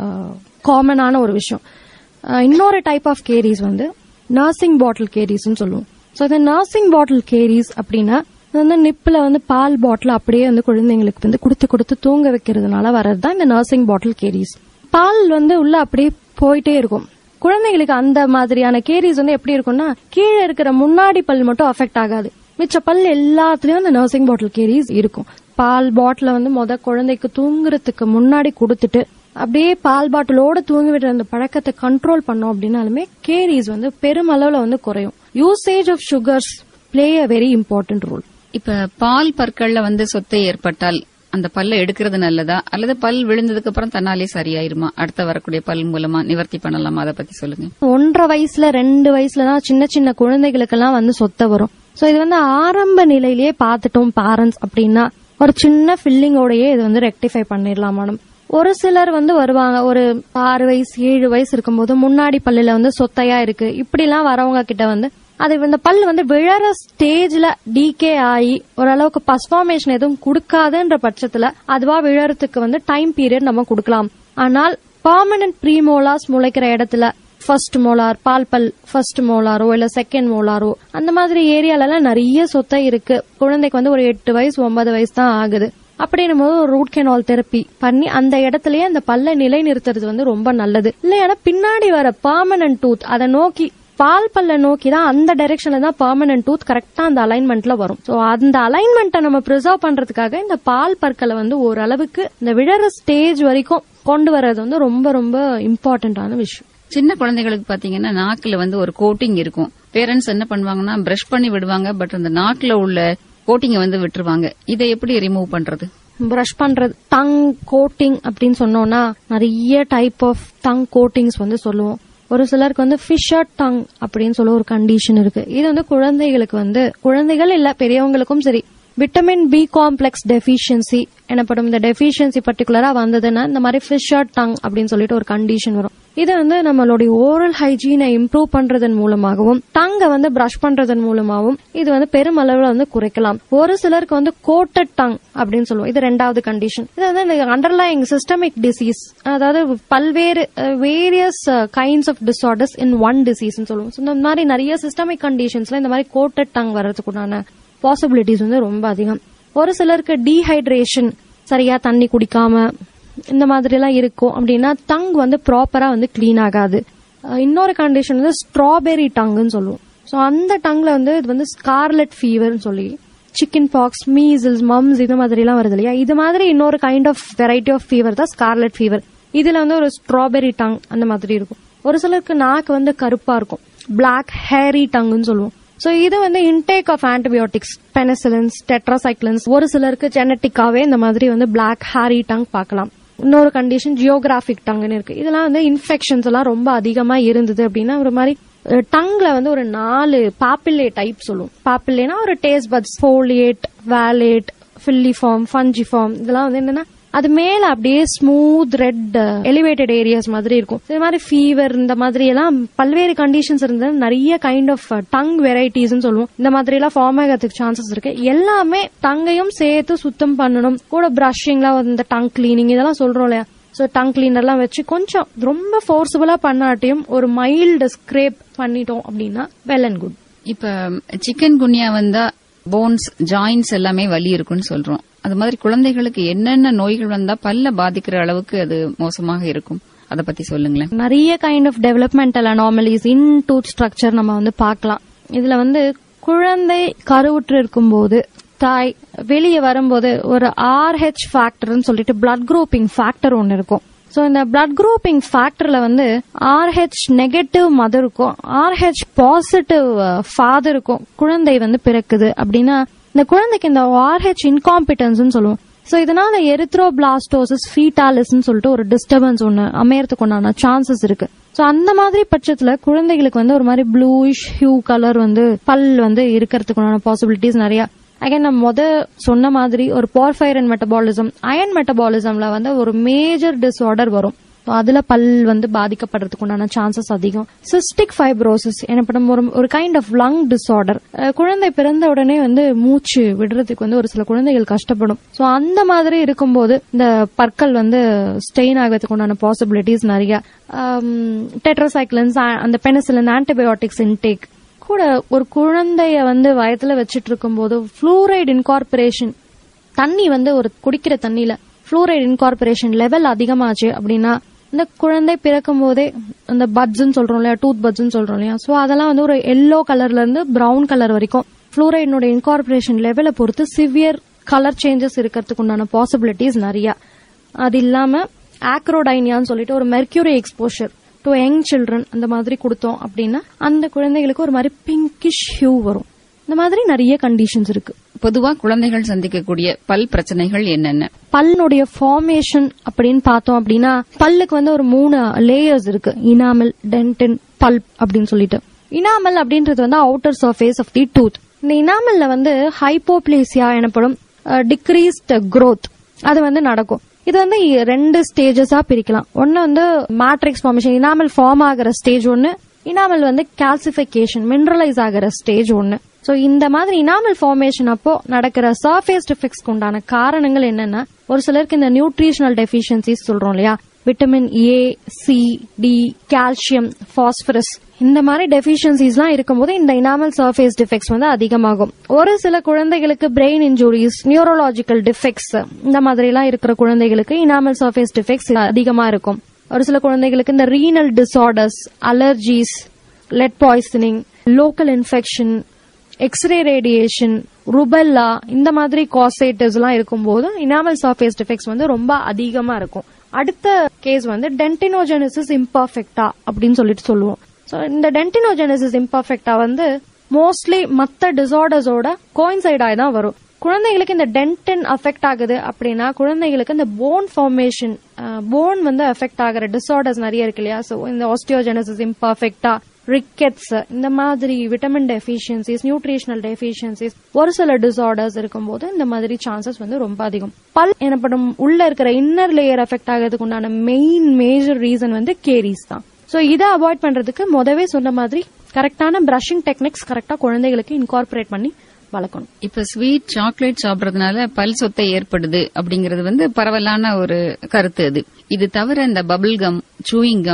காமனான ஒரு விஷயம் அஹ், இன்னொரு டைப் ஆஃப் கேரிஸ் வந்து நர்சிங் பாட்டில் கேரிஸ்னு சொல்லுவோம் சோ இந்த நர்சிங் பாட்டில் கேரிஸ் அப்படின்னா இது வந்து நிப்புல வந்து பால் பாட்டில் அப்படியே வந்து குழந்தைங்களுக்கு வந்து கொடுத்து கொடுத்து தூங்க வைக்கிறதுனால வர்றது தான் இந்த நர்சிங் பாட்டில் கேரிஸ் பால் வந்து உள்ள அப்படியே போயிட்டே இருக்கும் குழந்தைகளுக்கு அந்த மாதிரியான கேரிஸ் வந்து எப்படி இருக்கும்னா கீழே இருக்கிற முன்னாடி பல் மட்டும் அஃபெக்ட் ஆகாது மிச்ச பல் எல்லாத்துலயும் அந்த நர்சிங் பாட்டில் கேரிஸ் இருக்கும் பால் பாட்டில வந்து முத குழந்தைக்கு தூங்குறதுக்கு முன்னாடி கொடுத்துட்டு அப்படியே பால் பாட்டிலோட தூங்கி விடுற அந்த பழக்கத்தை கண்ட்ரோல் பண்ணோம் அப்படின்னாலுமே கேரிஸ் வந்து பெருமளவுல வந்து குறையும் usage of sugars play a very important role இப்ப பால் பற்கள்ல வந்து சொத்தை ஏற்பட்டால் அந்த பல்ல எடுக்கிறது நல்லதா அல்லது பல் விழுந்ததுக்கு அப்புறம் தன்னாலே சரியாயிருமா அடுத்த வரக்கூடிய பல் மூலமா நிவர்த்தி பண்ணலாமா அதை பத்தி சொல்லுங்க ஒன்றரை வயசுல ரெண்டு வயசுல தான் சின்ன சின்ன குழந்தைகளுக்கெல்லாம் வந்து சொத்த வரும் சோ இது வந்து ஆரம்ப நிலையிலேயே பார்த்துட்டோம் பேரண்ட்ஸ் அப்படின்னா ஒரு சின்ன ஃபில்லிங்கோடயே இது வந்து ரெக்டிஃபை பண்ணிடலாம் மேடம் ஒரு சிலர் வந்து வருவாங்க ஒரு ஆறு வயசு ஏழு வயசு இருக்கும்போது முன்னாடி பல்லுல வந்து சொத்தையா இருக்கு இப்படி எல்லாம் வரவங்க கிட்ட வந்து அது இந்த பல் வந்து விழற ஸ்டேஜ்ல டிகே ஆகி ஓரளவுக்கு பஸ்ஃபார்மேஷன் எதுவும் கொடுக்காதுன்ற பட்சத்துல அதுவா விழறதுக்கு வந்து டைம் பீரியட் நம்ம கொடுக்கலாம் ஆனால் பர்மனன்ட் ப்ரீமோலாஸ் முளைக்கிற இடத்துல ஃபர்ஸ்ட் மோலார் பால் பல் ஃபர்ஸ்ட் மோலாரோ இல்ல செகண்ட் மோலாரோ அந்த மாதிரி ஏரியால எல்லாம் நிறைய சொத்தை இருக்கு குழந்தைக்கு வந்து ஒரு எட்டு வயசு ஒன்பது வயசு தான் ஆகுது அப்படின்னும் போது ஒரு ரூட் கெனால் தெரப்பி பண்ணி அந்த இடத்துலயே அந்த பல்லை நிலைநிறுத்துறது வந்து ரொம்ப நல்லது இல்லையானா பின்னாடி வர பர்மனன்ட் டூத் அதை நோக்கி பால் பல்ல நோக்கி தான் அந்த டைரக்ஷன்ல தான் பர்மனன்ட் டூத் கரெக்டா அந்த அலைன்மெண்ட்ல வரும் சோ அந்த அலைன்மெண்ட்டை நம்ம ப்ரிசர்வ் பண்றதுக்காக இந்த பால் பற்களை வந்து ஓரளவுக்கு இந்த விழற ஸ்டேஜ் வரைக்கும் கொண்டு வர்றது வந்து ரொம்ப ரொம்ப இம்பார்ட்டன்டான விஷயம் சின்ன குழந்தைகளுக்கு பாத்தீங்கன்னா நாக்குல வந்து ஒரு கோட்டிங் இருக்கும் பேரண்ட்ஸ் என்ன பண்ணுவாங்கன்னா பிரஷ் பண்ணி விடுவாங்க பட் அந்த நாக்குல உள்ள கோட்டிங்க வந்து விட்டுருவாங்க இதை எப்படி ரிமூவ் பண்றது பிரஷ் பண்றது டங் கோட்டிங் அப்படின்னு சொன்னோம்னா நிறைய டைப் ஆஃப் டங் கோட்டிங்ஸ் வந்து சொல்லுவோம் ஒரு சிலருக்கு வந்து ஃபிஷர் டங் அப்படின்னு சொல்ல ஒரு கண்டிஷன் இருக்கு இது வந்து குழந்தைகளுக்கு வந்து குழந்தைகள் இல்ல பெரியவங்களுக்கும் சரி விட்டமின் பி காம்ப்ளெக்ஸ் டெஃபிஷியன்சி எனப்படும் இந்த டெஃபிஷியன்சி பர்டிகுலரா வந்ததுன்னா இந்த மாதிரி ஃபிஷர் டங் அப்படின்னு சொல்லிட்டு ஒரு கண்டிஷன் வரும் இது வந்து நம்மளுடைய ஓரல் ஹைஜீனை இம்ப்ரூவ் பண்றதன் மூலமாகவும் டங்க வந்து பிரஷ் பண்றதன் மூலமாகவும் இது வந்து பெருமளவுல வந்து குறைக்கலாம் ஒரு சிலருக்கு வந்து கோட்டட் டங் அப்படின்னு சொல்லுவோம் இது ரெண்டாவது கண்டிஷன் இது வந்து அண்டர்லைங் சிஸ்டமிக் டிசீஸ் அதாவது பல்வேறு various kinds of disorders in one disease சொல்லுவோம் So, இந்த மாதிரி நிறைய சிஸ்டமிக் கண்டிஷன்ஸ்ல இந்த மாதிரி கோட்டட் டங் வர்றதுக்குண்டான பாசிபிலிட்டிஸ் வந்து ரொம்ப அதிகம் ஒரு சிலருக்கு டீஹைட்ரேஷன் சரியா தண்ணி குடிக்காம இந்த மாதிரி எல்லாம் இருக்கும் அப்படின்னா டங் வந்து ப்ராப்பரா வந்து க்ளீன் ஆகாது அஹ் இன்னொரு கண்டிஷன் வந்து ஸ்ட்ராபெரி டங்குன்னு சொல்லுவோம் ஸோ அந்த டங்ல வந்து இது வந்து ஸ்கார்லெட் ஃபீவர்னு சொல்லி சிக்கன் பாக்ஸ் மீசல்ஸ் மம்ஸ் இது மாதிரி எல்லாம் வருது இல்லையா இது மாதிரி இன்னொரு kind of variety of fever தான் ஸ்கார்லெட் ஃபீவர் இதுல வந்து ஒரு ஸ்ட்ராபெரி டங் அந்த மாதிரி இருக்கும் ஒரு சிலருக்கு நாக்கு வந்து கருப்பா இருக்கும் பிளாக் ஹேரி டங்குன்னு சொல்லுவோம் சோ இது வந்து intake of antibiotics penicillins tetracyclines ஒரு சிலருக்கு ஜெனட்டிக்காவே இந்த மாதிரி வந்து பிளாக் ஹேரி டங் பார்க்கலாம் இன்னொரு கண்டிஷன் ஜியோகிராபிக் டங்குன்னு இருக்கு இதெல்லாம் வந்து இன்ஃபெக்ஷன்ஸ் எல்லாம் ரொம்ப அதிகமா இருந்தது அப்படின்னா ஒரு மாதிரி டங்ல வந்து ஒரு நாலு பாப்பில்லே டைப் சொல்லுவோம் பாப்பில்லேனா ஒரு taste buds foliate vallate filiform fungiform இதெல்லாம் வந்து என்னன்னா அது மேல அப்படியே ஸ்மூத் ரெட் எலிவேட்டட் ஏரியாஸ் மாதிரி இருக்கும் இது மாதிரி ஃபீவர் இந்த மாதிரி எல்லாம் பல்வேறு கண்டிஷன்ஸ் இருந்து நிறைய கைண்ட் ஆஃப் டங் வெரைட்டிஸ் சொல்லுவோம் இந்த மாதிரி எல்லாம் ஃபார்ம் ஆகிறதுக்கு சான்சஸ் இருக்கு எல்லாமே டங்கையும் சேர்த்து சுத்தம் பண்ணணும் கூட பிரஷிங்லாம் இந்த டங் கிளீனிங் இதெல்லாம் சொல்றோம் இல்லையா ஸோ டங் கிளீனர்லாம் வச்சு கொஞ்சம் ரொம்ப ஃபோர்ஸபுளா பண்ணாட்டியும் ஒரு மைல்டு ஸ்க்ரேப் பண்ணிட்டோம் அப்படின்னா வெல் அண்ட் குட் இப்ப சிக்கன் குனியா வந்தா போன்ஸ் ஜாயின்ஸ் எல்லாமே வலி இருக்குன்னு சொல்றோம் அது மாதிரி குழந்தைகளுக்கு என்னென்ன நோய்கள் வந்தா பல்ல பாதிக்கிற அளவுக்கு அது மோசமாக இருக்கும் அத பத்தி சொல்லுங்களேன் நிறைய kind of developmental anomalies in tooth structure நம்ம வந்து பார்க்கலாம் இதுல வந்து குழந்தை கருவுற்று இருக்கும்போது தாய் வெளியே வரும்போது ஒரு ஆர்ஹெச் ஃபேக்டர்னு சொல்லிட்டு பிளட் குரூப்பிங் ஃபேக்டர் ஒன்னு இருக்கும் சோ இந்த பிளட் குரூப்பிங் ஃபேக்டர்ல வந்து ஆர்ஹெச் நெகட்டிவ் மதருக்கும் ஆர்ஹெச் பாசிட்டிவ் ஃபாதருக்கும் குழந்தை வந்து பிறக்குது அப்படின்னா இந்த குழந்தைக்கு இந்த ஆர்ஹெச் இன்காம்பிட்டன்ஸ் சொல்லுவோம் சோ இதனால எரித்ரோபிளாஸ்டோசிஸ் ஃபீட்டாலிஸ் சொல்லிட்டு ஒரு டிஸ்டர்பன்ஸ் ஒன்னு அமையறதுக்கு உண்டான சான்சஸ் இருக்கு சோ அந்த மாதிரி பட்சத்துல குழந்தைகளுக்கு வந்து ஒரு மாதிரி ப்ளூயிஷ் ஹியூ கலர் வந்து பல் வந்து இருக்கிறதுக்கு உண்டான பாசிபிலிட்டிஸ் நிறைய அகைன் நம்ம முத சொன்ன மாதிரி ஒரு போர்ஃபைரன் மெட்டபாலிசம் அயன் மெட்டபாலிசம்ல வந்து ஒரு மேஜர் டிஸ்ஆர்டர் வரும் So அதுல பல் வந்து பாதிக்கப்படுறதுக்கு உண்டான சான்சஸ் அதிகம் சிஸ்டிக் ஃபைப்ரோசிஸ் எனப்படும் ஒரு ஒரு கைண்ட் ஆஃப் லங் டிஸ்ஆர்டர் குழந்தை பிறந்த உடனே வந்து மூச்சு விடுறதுக்கு வந்து ஒரு சில குழந்தைகள் கஷ்டப்படும் சோ அந்த மாதிரி இருக்கும்போது இந்த பற்கள் வந்து ஸ்டெயின் ஆகிறதுக்கு உண்டான பாசிபிலிட்டிஸ் நிறைய டெட்ரோசைக்ளின்ஸ் அந்த பெனிசிலின் ஆன்டிபயோட்டிக்ஸ் இன்டேக் கூட ஒரு குழந்தைய வந்து வயத்துல வச்சிட்டு இருக்கும்போது ஃப்ளூரைடு இன்கார்பரேஷன் தண்ணி வந்து ஒரு குடிக்கிற தண்ணியில ஃப்ளூரைடு இன்கார்பரேஷன் லெவல் அதிகமாச்சு அப்படின்னா இந்த குழந்தை பிறக்கும் போதே அந்த பட்ஸ்ன்னு சொல்றோம் இல்லையா டூத் பட்ஸ்ன்னு சொல்றோம் இல்லையா சோ அதெல்லாம் வந்து ஒரு எல்லோ கலர்ல இருந்து பிரவுன் கலர் வரைக்கும் ஃப்ளூரைடினோட இன்கார்பரேஷன் லெவலை பொறுத்து சிவியர் கலர் சேஞ்சஸ் இருக்கிறதுக்கு உண்டான பாசிபிலிட்டிஸ் நிறைய அது இல்லாம ஆக்ரோடைனியான்னு சொல்லிட்டு ஒரு mercury exposure to young children அந்த மாதிரி கொடுத்தோம் அப்படின்னா அந்த குழந்தைகளுக்கு ஒரு மாதிரி பிங்கிஷ் ஹியூ வரும் இந்த மாதிரி நிறைய கண்டிஷன்ஸ் இருக்கு பொதுவா குழந்தைகள் சந்திக்கக்கூடிய பல் பிரச்சனைகள் என்னென்ன பல்லுடைய ஃபார்மேஷன் அப்படின்னு பார்த்தோம் அப்படின்னா பல்லுக்கு வந்து ஒரு மூணு லேயர்ஸ் இருக்கு இனாமல் டென்டின் பல்ப் அப்படின்னு சொல்லிட்டு இனாமல் அப்படின்றது வந்து outer surface of the tooth இந்த இனாமல்ல வந்து ஹைப்போப்ளேசியா எனப்படும் டிக்ரீஸ்ட் growth அது வந்து நடக்கும் இது வந்து ரெண்டு ஸ்டேஜஸா பிரிக்கலாம் ஒன்னு வந்து மேட்ரிக்ஸ் ஃபார்மேஷன் இனாமல் ஃபார்ம் ஆகிற ஸ்டேஜ் ஒன்னு இனாமல் வந்து கால்சிபிகேஷன் மினரலைஸ் ஆகிற ஸ்டேஜ் ஒன்னு சோ இந்த மாதிரி இனாமல் ஃபார்மேஷன் அப்போ நடக்கிற சர்ஃபேஸ் டிஃபெக்ட்ஸ்க்கு உண்டான காரணங்கள் என்னன்னா ஒரு சிலருக்கு இந்த நியூட்ரிஷனல் டெஃபிஷியன்சிஸ் சொல்றோம் இல்லையா vitamin A C D calcium phosphorus இந்த மாதிரி டெஃபிஷியன்சிஸ்லாம் இருக்கும்போது இந்த இனாமல் சர்ஃபேஸ் டிஃபெக்ட்ஸ் வந்து அதிகமாகும் ஒரு சில குழந்தைகளுக்கு பிரெயின் இன்ஜுரிஸ் நியூரோலாஜிக்கல் டிஃபெக்ட்ஸ் இந்த மாதிரி எல்லாம் இருக்கிற குழந்தைகளுக்கு இனாமல் சர்ஃபேஸ் டிஃபெக்ட்ஸ் அதிகமா இருக்கும் ஒரு சில குழந்தைகளுக்கு இந்த renal disorders allergies lead poisoning local infection X ray radiation rubella இந்த மாதிரி காசைட்டிஸ் எல்லாம் இருக்கும்போது இனாமல் சர்ஃபேஸ் டிஃபெக்ட்ஸ் வந்து ரொம்ப அதிகமா இருக்கும் அடுத்த கேஸ் வந்து டென்டினோஜெனிசிஸ் இம்பர்ஃபெக்டா அப்படின்னு சொல்லிட்டு சொல்லுவோம் ஸோ இந்த டென்டினோஜெனிசிஸ் இம்பர்ஃபெக்டா வந்து மோஸ்ட்லி மத்த டிசார்டர்ஸோட கோயின்சைட் ஆகி தான் வரும் குழந்தைகளுக்கு இந்த டென்டின் அஃபெக்ட் ஆகுது அப்படின்னா குழந்தைகளுக்கு இந்த போன் ஃபார்மேஷன் போன் வந்து அஃபெக்ட் ஆகிற டிசார்டர்ஸ் நிறைய இருக்கு இல்லையா ஸோ இந்த ஆஸ்டியோஜெனசிஸ் இம்பர்ஃபெக்டா ரிக்கெட்ஸ் இந்த மாதிரி விட்டமின் டெஃபிஷியன்சிஸ் நியூட்ரிஷனல் டெஃபிஷியன்சிஸ் ஒரு சில டிசார்டர்ஸ் இருக்கும்போது இந்த மாதிரி சான்சஸ் வந்து ரொம்ப அதிகம் பல் எனப்படும் உள்ள இருக்கிற இன்னர் லேயர் அஃபெக்ட் ஆகிறதுக்கு உண்டான மெயின் மேஜர் ரீசன் வந்து கேரிஸ் தான் சோ இதை அவாய்ட் பண்றதுக்கு முதவே சொன்ன மாதிரி கரெக்டான பிரஷிங் டெக்னிக்ஸ் கரெக்டா குழந்தைகளுக்கு இன்கார்பரேட் பண்ணி வளர்க்கணும் இப்ப ஸ்வீட் சாக்லேட் சாப்பிடறதுனால பல் சொத்தை ஏற்படுது அப்படிங்கறது வந்து பரவலான ஒரு கருத்து அது இது தவிர இந்த bubble gum chewing gum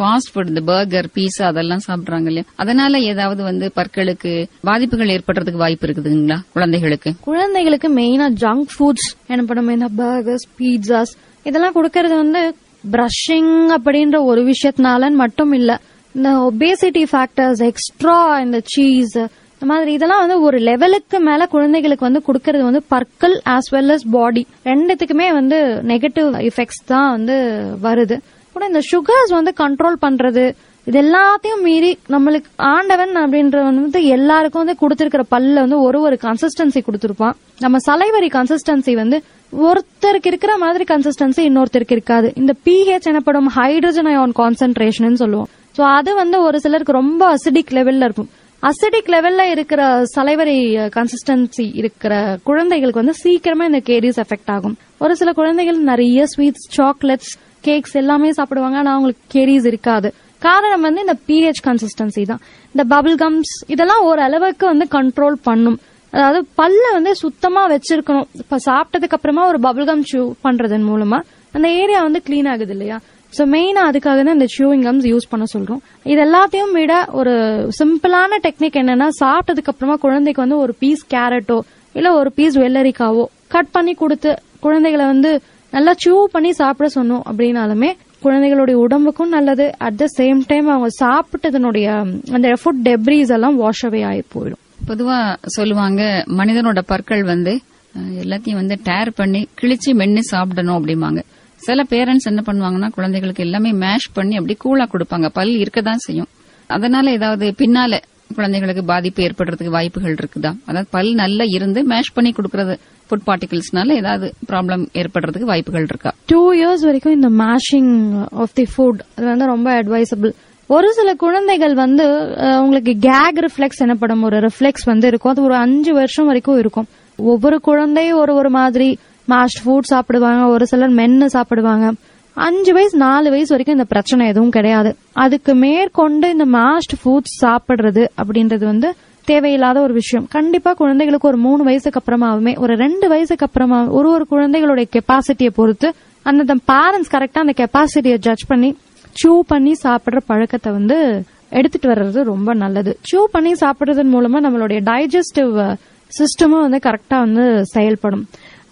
fast food இந்த பர்கர் பீஸா அதெல்லாம் சாப்பிடுறாங்க இல்லையா அதனால ஏதாவது வந்து பற்களுக்கு பாதிப்புகள் ஏற்படுறதுக்கு வாய்ப்பு இருக்குதுங்களா குழந்தைகளுக்கு குழந்தைகளுக்கு மெயினா ஜங்க் ஃபுட்ஸ் எனப்படும் இந்த பர்கர்ஸ் பீட்சாஸ் இதெல்லாம் கொடுக்கறது வந்து பிரஷிங் அப்படின்ற ஒரு விஷயத்தினாலன்னு மட்டும் இல்ல இந்த ஒபேசிட்டி ஃபேக்டர்ஸ் எக்ஸ்ட்ரா இந்த சீஸ் இந்த மாதிரி இதெல்லாம் வந்து ஒரு லெவலுக்கு மேல குழந்தைகளுக்கு வந்து கொடுக்கறது வந்து பற்கள் ஆஸ் வெல் அஸ் பாடி ரெண்டுத்துக்குமே வந்து நெகட்டிவ் எஃபெக்ட்ஸ் தான் வந்து வருது கூட இந்த சுகர்ஸ் வந்து கண்ட்ரோல் பண்றது இது எல்லாத்தையும் மீறி நம்மளுக்கு ஆண்டவன் அப்படின்ற வந்து எல்லாருக்கும் வந்து கொடுத்திருக்கிற பல்ல வந்து ஒரு ஒரு கன்சிஸ்டன்சி கொடுத்திருப்பான் நம்ம சலைவரி கன்சிஸ்டன்சி வந்து ஒருத்தருக்கு இருக்கிற மாதிரி கன்சிஸ்டன்சி இன்னொருத்தருக்கு இருக்காது இந்த பிஹெச் எனப்படும் ஹைட்ரஜன் அயான் கான்சென்ட்ரேஷன் சொல்லுவோம் சோ அது வந்து ஒரு சிலருக்கு ரொம்ப அசிடிக் லெவல்ல இருக்கும் அசிடிக் லெவல்ல இருக்கிற சலைவரி கன்சிஸ்டன்சி இருக்கிற குழந்தைகளுக்கு வந்து சீக்கிரமா இந்த கேரிஸ் எஃபெக்ட் ஆகும் ஒரு சில குழந்தைகள் நிறைய ஸ்வீட்ஸ் சாக்லேட்ஸ் கேக்ஸ் எல்லாமே சாப்பிடுவாங்க ஆனா அவங்களுக்கு கேரிஸ் இருக்காது காரணம் வந்து இந்த பிஹெச் கன்சிஸ்டன்சி தான் இந்த பபிள் கம்ஸ் இதெல்லாம் ஒரு அளவுக்கு வந்து கண்ட்ரோல் பண்ணும் அதாவது பல்ல வந்து சுத்தமா வச்சிருக்கணும் இப்ப சாப்பிட்டதுக்கு அப்புறமா ஒரு பபிள் கம் சூ பண்றதன் மூலமா அந்த ஏரியா வந்து கிளீன் ஆகுது இல்லையா சோ மெயினா அதுக்காக தான் இந்த சூவிங் கம்ஸ் யூஸ் பண்ண சொல்றோம் இது எல்லாத்தையும் விட ஒரு சிம்பிளான டெக்னிக் என்னன்னா சாப்பிட்டதுக்கு அப்புறமா குழந்தைக்கு வந்து ஒரு பீஸ் கேரட்டோ இல்ல ஒரு பீஸ் வெள்ளரிக்காவோ கட் பண்ணி கொடுத்து குழந்தைகளை வந்து நல்லா சூ பண்ணி சாப்பிட சொன்னோம் அப்படின்னாலுமே குழந்தைகளுடைய உடம்புக்கும் நல்லது அட் த சேம் டைம் அவங்க சாப்பிட்டதனுடைய அந்த ஃபுட் டெப்ரிஸ் எல்லாம் வாஷ் அவே ஆகி போயிடும் பொதுவா சொல்லுவாங்க மனிதனோட பற்கள் வந்து அஹ், எல்லாத்தையும் வந்து டேர் பண்ணி கிழிச்சு மென்னு சாப்பிடணும் அப்படிம்பாங்க சில பேரண்ட்ஸ் என்ன பண்ணுவாங்கன்னா குழந்தைகளுக்கு எல்லாமே மேஷ் பண்ணி அப்படி கூலா கொடுப்பாங்க பல் இருக்கதான் செய்யும் அதனால ஏதாவது பின்னால குழந்தைகளுக்கு பாதிப்பு ஏற்படுறதுக்கு வாய்ப்புகள் இருக்குதா அதாவது பல் நல்லா இருந்து மேஷ் பண்ணி கொடுக்கறது ஃபுட் பார்ட்டிகல்ஸ்னால ஏதாவது ப்ராப்ளம் ஏற்படுறதுக்கு வாய்ப்புகள் இருக்கா டூ இயர்ஸ் வரைக்கும் இந்த மேஷிங் ஆஃப் தி ஃபுட் அது வந்து ரொம்ப அட்வைசபிள் ஒரு சில குழந்தைகள் வந்து அஹ், உங்களுக்கு கேக் ரிஃப்ளெக்ஸ் எனப்படும் ஒரு ரிஃப்ளெக்ஸ் வந்து இருக்கும் அது ஒரு அஞ்சு வருஷம் வரைக்கும் இருக்கும் ஒவ்வொரு குழந்தையும் ஒரு ஒரு மாதிரி மேஷ்ட் ஃபுட் சாப்பிடுவாங்க ஒரு சிலர் மென்னு சாப்பிடுவாங்க அஞ்சு வயசு நாலு வயசு வரைக்கும் இந்த பிரச்சனை எதுவும் கிடையாது அதுக்கு மேற்கொண்டு இந்த மேஷ்ட் ஃபுட்ஸ் சாப்பிடுறது அப்படின்றது வந்து தேவையில்லாத ஒரு விஷயம் கண்டிப்பா குழந்தைகளுக்கு ஒரு மூணு வயசுக்கு அப்புறமாவுமே ஒரு ரெண்டு வயசுக்கு அப்புறமா ஒரு ஒரு குழந்தைகளுடைய கெப்பாசிட்டியை பொறுத்து அந்த பேரண்ட்ஸ் கரெக்டா அந்த கெப்பாசிட்டியை ஜட்ஜ் பண்ணி சூ பண்ணி சாப்பிடுற பழக்கத்தை வந்து எடுத்துட்டு வர்றது ரொம்ப நல்லது சூ பண்ணி சாப்பிடுறதன் மூலமா நம்மளுடைய டைஜஸ்டிவ் சிஸ்டமும் வந்து கரெக்டா வந்து செயல்படும்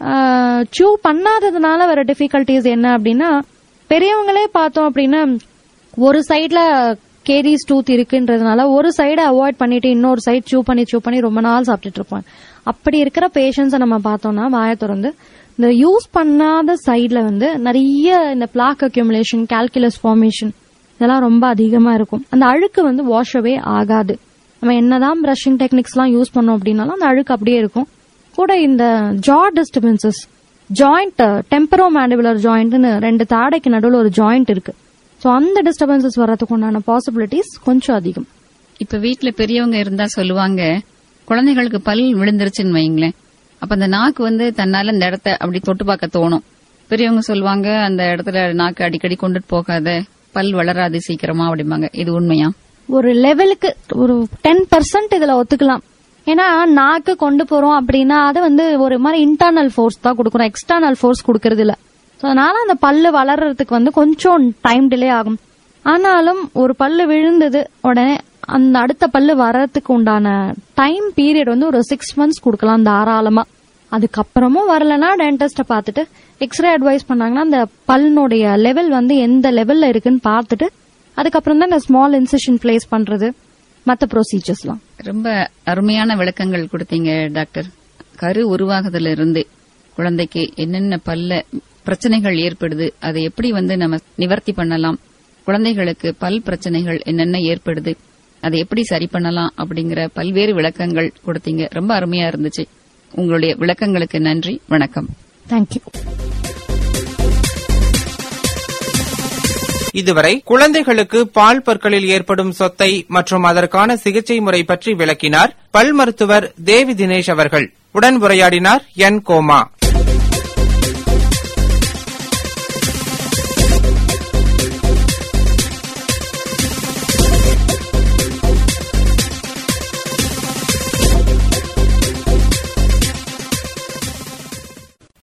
சூ பண்ணாததுனால வர டிஃபிகல்டிஸ் என்ன அப்படின்னா பெரியவங்களே பார்த்தோம் அப்படின்னா ஒரு சைடுல கேரிஸ் டூத் இருக்குன்றதுனால ஒரு சைடை அவாய்ட் பண்ணிட்டு இன்னொரு சைடு சூ பண்ணி சூ பண்ணி ரொம்ப நாள் சாப்பிட்டுட்டு இருப்பாங்க அப்படி இருக்கிற பேஷண்ட்ஸை நம்ம பார்த்தோம்னா வாயை திறந்து இந்த யூஸ் பண்ணாத சைடுல வந்து நிறைய இந்த பிளாக் அக்யூமுலேஷன் கால்குலஸ் ஃபார்மேஷன் இதெல்லாம் ரொம்ப அதிகமா இருக்கும் அந்த அழுக்கு வந்து வாஷ் அவே ஆகாது நம்ம என்னதான் பிரஷிங் டெக்னிக்ஸ் எல்லாம் யூஸ் பண்ணோம் அப்படின்னாலும் அந்த அழுக்கு அப்படியே இருக்கும் கூட இந்த jaw disturbances joint temporomandibular ஜாயிண்ட்னு ரெண்டு தாடைக்கு நடுவில் ஒரு ஜாயிண்ட் இருக்கு ஸோ அந்த டிஸ்டர்பன்சஸ் வர்றதுக்கு உண்டான பாசிபிலிட்டிஸ் கொஞ்சம் அதிகம் இப்ப வீட்ல பெரியவங்க இருந்தா சொல்லுவாங்க குழந்தைகளுக்கு பல் விழுந்துருச்சுன்னு வைங்களேன் அப்ப அந்த நாக்கு வந்து தன்னால இந்த இடத்த அப்படி தொட்டு பார்க்க தோணும் பெரியவங்க சொல்லுவாங்க அந்த இடத்துல நாக்கு அடிக்கடி கொண்டுட்டு போகாத பல் வளராது சீக்கிரமா அப்படிம்பாங்க இது உண்மையா ஒரு லெவலுக்கு ஒரு டென் பர்சன்ட் இதுல ஒத்துக்கலாம் ஏன்னா நாக்கு கொண்டு போறோம் அப்படின்னா அது வந்து ஒரு மாதிரி இன்டர்னல் ஃபோர்ஸ் தான் கொடுக்குறோம் எக்ஸ்டர்னல் ஃபோர்ஸ் கொடுக்கறது இல்ல So, அதனால அந்த பல்லு வளர்றதுக்கு வந்து கொஞ்சம் டைம் டிலே ஆகும் ஆனாலும் ஒரு பல்லு விழுந்தது உடனே அந்த அடுத்த பல்லு வர்றதுக்கு உண்டான டைம் பீரியட் வந்து ஒரு சிக்ஸ் மந்த்ஸ் கொடுக்கலாம் தாராளமா அதுக்கப்புறமும் வரலன்னா டென்டிஸ்ட பார்த்துட்டு எக்ஸ்ரே அட்வைஸ் பண்ணாங்கன்னா அந்த பல்லுனுடைய லெவல் வந்து எந்த லெவல்ல இருக்குன்னு பார்த்துட்டு அதுக்கப்புறம் தான் இந்த ஸ்மால் இன்சிஷன் பிளேஸ் பண்றது மத்த ப்ரொசீஜர்ஸ்லாம் ரொம்ப அருமையான விளக்கங்கள் கொடுத்தீங்க டாக்டர் கரு உருவாகுதுல இருந்து குழந்தைக்கு என்னென்ன பல்ல பிரச்சனைகள் ஏற்படுது அதை எப்படி வந்து நம்ம நிவர்த்தி பண்ணலாம் குழந்தைகளுக்கு பல் பிரச்சனைகள் என்னென்ன ஏற்படுது அதை எப்படி சரி பண்ணலாம் அப்படிங்கிற பல்வேறு விளக்கங்கள் கொடுத்தீங்க ரொம்ப அருமையா இருந்துச்சு உங்களுடைய விளக்கங்களுக்கு நன்றி வணக்கம் தேங்க்யூ இதுவரை குழந்தைகளுக்கு பால் பற்களில் ஏற்படும் சொத்தை மற்றும் அதற்கான சிகிச்சை முறை பற்றி விளக்கினார் பல் மருத்துவர் தேவி தினேஷ் அவர்கள் உடன் உரையாடினார் என் கோமா